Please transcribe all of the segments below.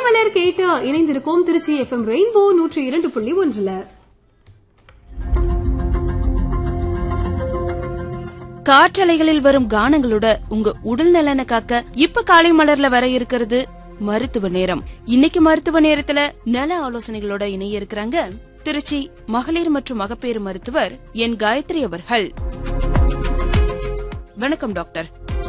மலர் கேட்டு இணைந்திருக்கோம் Trichy FM rainbow நூற்றி இரண்டு புள்ளி ஒன்றுல காற்றலைகளில் வரும் கானங்களோட உங்க உடல் நலனை காக்க இப்ப காலை மலர்ல வர இருக்கிறது மருத்துவ நேரம் இன்னைக்கு மருத்துவ நேரத்துல நல ஆலோசனைகளோட இணைய இருக்கிறாங்க திருச்சி மகளிர் மற்றும் மகப்பேறு மருத்துவர் என் காயத்ரி அவர்கள் வணக்கம் டாக்டர்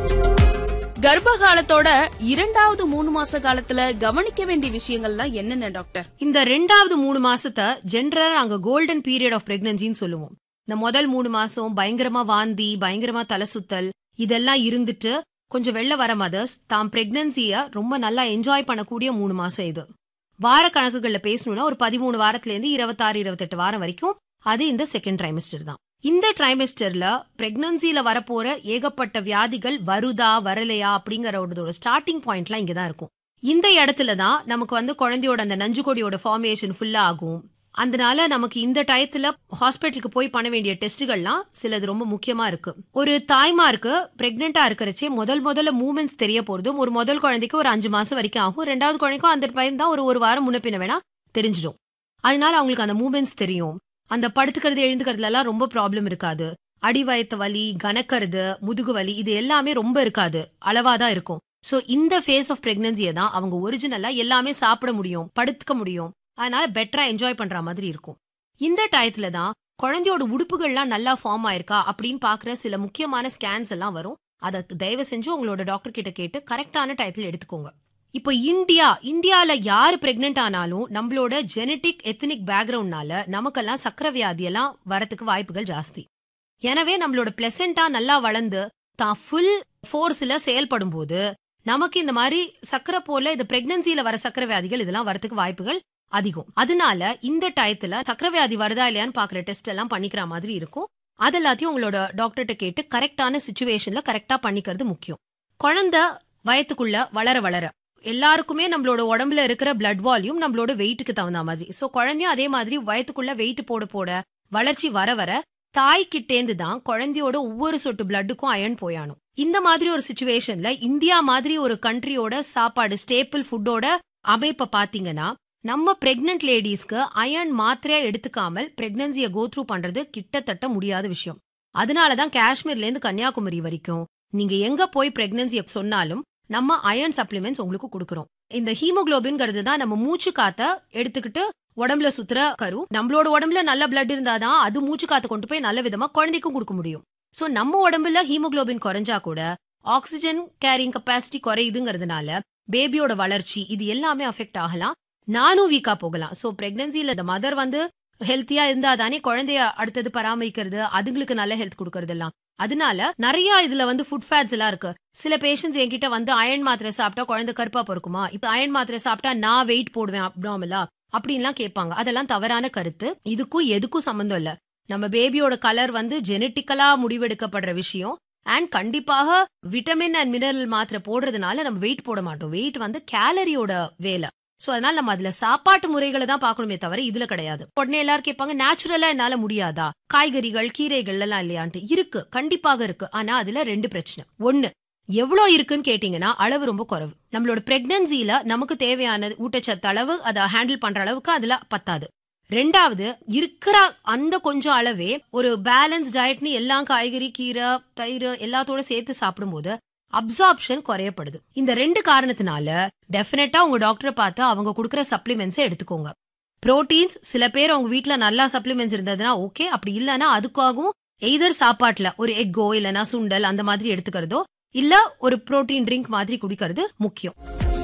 கர்ப்ப காலத்தோட இரண்டாவது மூணு மாச காலத்துல கவனிக்க வேண்டிய விஷயங்கள்லாம் என்னென்ன டாக்டர் இந்த ரெண்டாவது மூணு மாசத்தை ஜென்ரலா நாங்க கோல்டன் பீரியட் ஆஃப் பிரெக்னன்சின்னு சொல்லுவோம் இந்த முதல் மூணு மாசம் பயங்கரமா வாந்தி பயங்கரமா தலை சுத்தல் இதெல்லாம் இருந்துட்டு கொஞ்சம் வெளில வர மதர்ஸ் தாம் பிரெக்னன்சிய ரொம்ப நல்லா என்ஜாய் பண்ணக்கூடிய மூணு மாசம் இது வார கணக்குகள்ல பேசணும்னா ஒரு பதிமூணு வாரத்துல இருந்து இருபத்தாறு இருபத்தெட்டு வாரம் வரைக்கும் அது இந்த செகண்ட் ட்ரைமிஸ்டர் தான் இந்த ட்ரைமிஸ்டர்ல பிரெக்னன்சில வரப்போற ஏகப்பட்ட வியாதிகள் வருதா வரலையா அப்படிங்கறதோட ஸ்டார்டிங் பாயிண்ட்லாம் இங்க தான் இருக்கும் இந்த இடத்துல தான் நமக்கு வந்து குழந்தையோட அந்த நஞ்சு கொடியோட ஃபார்மேஷன் ஃபுல்லா ஆகும் அதனால நமக்கு இந்த டயத்துல ஹாஸ்பிட்டலுக்கு போய் பண்ண வேண்டிய டெஸ்ட்டுகள்லாம் சிலது ரொம்ப முக்கியமா இருக்கு ஒரு தாய்மாருக்கு பிரெக்னெண்டா இருக்கிறச்சே முதல் முதல்ல மூமெண்ட்ஸ் தெரிய போறதும் ஒரு முதல் குழந்தைக்கு ஒரு அஞ்சு மாசம் வரைக்கும் ஆகும் ரெண்டாவது குழந்தைக்கும் அந்த பையன் தான் ஒரு ஒரு வாரம் முன்ன பின்ன வேணா தெரிஞ்சிடும் அதனால அவங்களுக்கு அந்த மூமெண்ட்ஸ் தெரியும் அந்த படுத்துக்கிறது எழுந்துக்கிறதுல எல்லாம் ரொம்ப ப்ராப்ளம் இருக்காது அடிவயத்து வலி கனக்கிறது முதுகு வலி இது எல்லாமே ரொம்ப இருக்காது அளவா தான் இருக்கும் சோ இந்த ஃபேஸ் ஆஃப் பிரெக்னன்சியை தான் அவங்க ஒரிஜினலா எல்லாமே சாப்பிட முடியும் படுத்துக்க முடியும் அதனால பெட்டரா என்ஜாய் பண்ற மாதிரி இருக்கும் இந்த டயத்துல தான் குழந்தையோட உடுப்புகள்லாம் நல்லா ஃபார்ம் ஆயிருக்கா அப்படின்னு பாக்குற சில முக்கியமான ஸ்கேன்ஸ் எல்லாம் வரும் அதை தயவு செஞ்சு உங்களோட டாக்டர் கிட்ட கேட்டு கரெக்டான டயத்துல எடுத்துக்கோங்க இப்போ இந்தியா இந்தியால யாரு பிரெக்னென்ட் ஆனாலும் நம்மளோட ஜெனட்டிக் எத்தனிக் பேக்ரவுண்ட்னால நமக்கெல்லாம் சக்கர வியாதி எல்லாம் வரத்துக்கு வாய்ப்புகள் ஜாஸ்தி எனவே நம்மளோட பிளசண்டா நல்லா வளர்ந்து தான் ஃபுல் ஃபோர்ஸ்ல செயல்படும் போது நமக்கு இந்த மாதிரி சக்கரை போல இந்த பிரெக்னன்சில வர சக்கர வியாதிகள் இதெல்லாம் வரதுக்கு வாய்ப்புகள் அதிகம் அதனால இந்த டயத்துல சக்கர வியாதி வருதா இல்லையான்னு பாக்குற டெஸ்ட் எல்லாம் பண்ணிக்கிற மாதிரி இருக்கும் அது எல்லாத்தையும் உங்களோட டாக்டர்கிட்ட கேட்டு கரெக்டான சுச்சுவேஷன்ல கரெக்டா பண்ணிக்கிறது முக்கியம் குழந்தை வயத்துக்குள்ள வளர வளர எல்லாருக்குமே நம்மளோட உடம்புல இருக்கிற பிளட் வால்யூம் நம்மளோட வெயிட்டுக்கு தகுந்த மாதிரி சோ குழந்தையும் அதே மாதிரி வயத்துக்குள்ள வெயிட் போட போட வளர்ச்சி வர வர தாய்கிட்டேந்து தான் குழந்தையோட ஒவ்வொரு சொட்டு பிளட்டுக்கும் அயன் போயானும் இந்த மாதிரி ஒரு சுச்சுவேஷன்ல இந்தியா மாதிரி ஒரு கண்ட்ரியோட சாப்பாடு ஸ்டேபிள் ஃபுட்டோட அமைப்பை பாத்தீங்கன்னா நம்ம பிரெக்னன்ட் லேடிஸ்க்கு அயன் மாத்திரையா எடுத்துக்காமல் பிரெக்னன்சியை கோ த்ரூ பண்றது கிட்டத்தட்ட முடியாத விஷயம் அதனாலதான் காஷ்மீர்ல இருந்து கன்னியாகுமரி வரைக்கும் நீங்க எங்க போய் பிரெக்னன்சியை சொன்னாலும் நம்ம அயன் சப்ளிமெண்ட்ஸ் உங்களுக்கு கொடுக்கறோம் இந்த ஹீமோகுளோபின்ங்கிறது தான் நம்ம மூச்சு காத்த எடுத்துக்கிட்டு உடம்புல சுத்துற கரு நம்மளோட உடம்புல நல்ல பிளட் இருந்தாதான் அது மூச்சு காத்த கொண்டு போய் நல்ல விதமா குழந்தைக்கும் கொடுக்க முடியும் சோ நம்ம உடம்புல ஹீமோகுளோபின் குறைஞ்சா கூட ஆக்சிஜன் கேரிங் கெப்பாசிட்டி குறையுதுங்கிறதுனால பேபியோட வளர்ச்சி இது எல்லாமே அஃபெக்ட் ஆகலாம் நானும் வீக்கா போகலாம் சோ பிரெக்னன்சில இந்த மதர் வந்து ஹெல்த்தியா இருந்தா தானே குழந்தைய அடுத்தது பராமரிக்கிறது அதுங்களுக்கு நல்ல ஹெல்த் கொடுக்கறது எல்லாம் அதனால நிறைய இதுல வந்து ஃபுட் ஃபேட்ஸ் எல்லாம் இருக்கு சில பேஷண்ட்ஸ் என்கிட்ட வந்து அயன் மாத்திரை சாப்பிட்டா குழந்தை கருப்பா பொறுக்குமா இப்ப அயன் மாத்திரை சாப்பிட்டா நான் வெயிட் போடுவேன் அப்டாமலா அப்படின்லாம் கேட்பாங்க அதெல்லாம் தவறான கருத்து இதுக்கும் எதுக்கும் சம்மந்தம் இல்ல நம்ம பேபியோட கலர் வந்து ஜெனட்டிக்கலா முடிவெடுக்கப்படுற விஷயம் அண்ட் கண்டிப்பாக விட்டமின் அண்ட் மினரல் மாத்திரை போடுறதுனால நம்ம வெயிட் போட மாட்டோம் வெயிட் வந்து கேலரியோட வேலை சோ அதனால நம்ம அதுல சாப்பாட்டு முறைகளை தான் பார்க்கணுமே தவிர இதுல கிடையாது உடனே எல்லாரும் கேட்பாங்க நேச்சுரலா என்னால முடியாதா காய்கறிகள் கீரைகள் எல்லாம் இல்லையான்ட்டு இருக்கு கண்டிப்பாக இருக்கு ஆனா அதுல ரெண்டு பிரச்சனை ஒண்ணு எவ்வளவு இருக்குன்னு கேட்டீங்கன்னா அளவு ரொம்ப குறைவு நம்மளோட பிரெக்னன்சில நமக்கு தேவையான ஊட்டச்சத்து அளவு அதை ஹேண்டில் பண்ற அளவுக்கு அதுல பத்தாது ரெண்டாவது இருக்கிற அந்த கொஞ்சம் அளவே ஒரு பேலன்ஸ் டயட்னு எல்லா காய்கறி கீரை தயிர் எல்லாத்தோட சேர்த்து சாப்பிடும்போது அப்சார்ப்ஷன் குறையப்படுது இந்த ரெண்டு காரணத்தினால டெஃபினட்டா உங்க டாக்டரை பார்த்து அவங்க கொடுக்குற சப்ளிமெண்ட்ஸை எடுத்துக்கோங்க புரோட்டீன்ஸ் சில பேர் அவங்க வீட்ல நல்லா சப்ளிமெண்ட்ஸ் இருந்ததுன்னா ஓகே அப்படி இல்லைன்னா அதுக்காகவும் எய்தர் சாப்பாட்டுல ஒரு எக்கோ இல்லைன்னா சுண்டல் அந்த மாதிரி எடுத்துக்கிறதோ இல்ல ஒரு புரோட்டீன் ட்ரிங்க் மாதிரி குடிக்கிறது முக்கியம்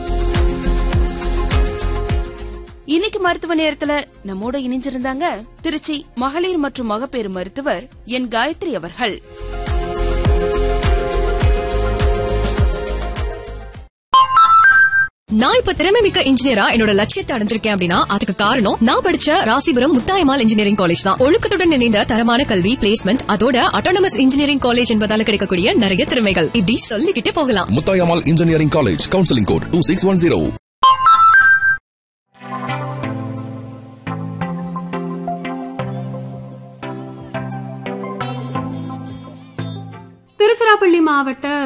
இன்னைக்கு மருத்துவ நேரத்துல நம்மோட இணைஞ்சிருந்தாங்க திருச்சி மகளிர் மற்றும் மகப்பேறு மருத்துவர் என் காயத்ரி அவர்கள் நான் இப்ப திறமை மிக்க இன்ஜினியரா என்னோட லட்சியத்தை அடைஞ்சிருக்கேன் அப்படின்னா அதுக்கு காரணம் நான் படிச்ச ராசிபுரம் முத்தாயமால் இன்ஜினியரிங் காலேஜ் தான் ஒழுக்கத்துடன் இணைந்த தரமான கல்வி பிளேஸ்மெண்ட் அதோட அட்டானமஸ் இன்ஜினியரிங் காலேஜ் என்பதால கிடைக்கக்கூடிய நிறைய திறமைகள் இப்படி சொல்லிக்கிட்டே போகலாம் Muthayammal engineering college counselling code two six one zero Tiruchirappalli மாவட்ட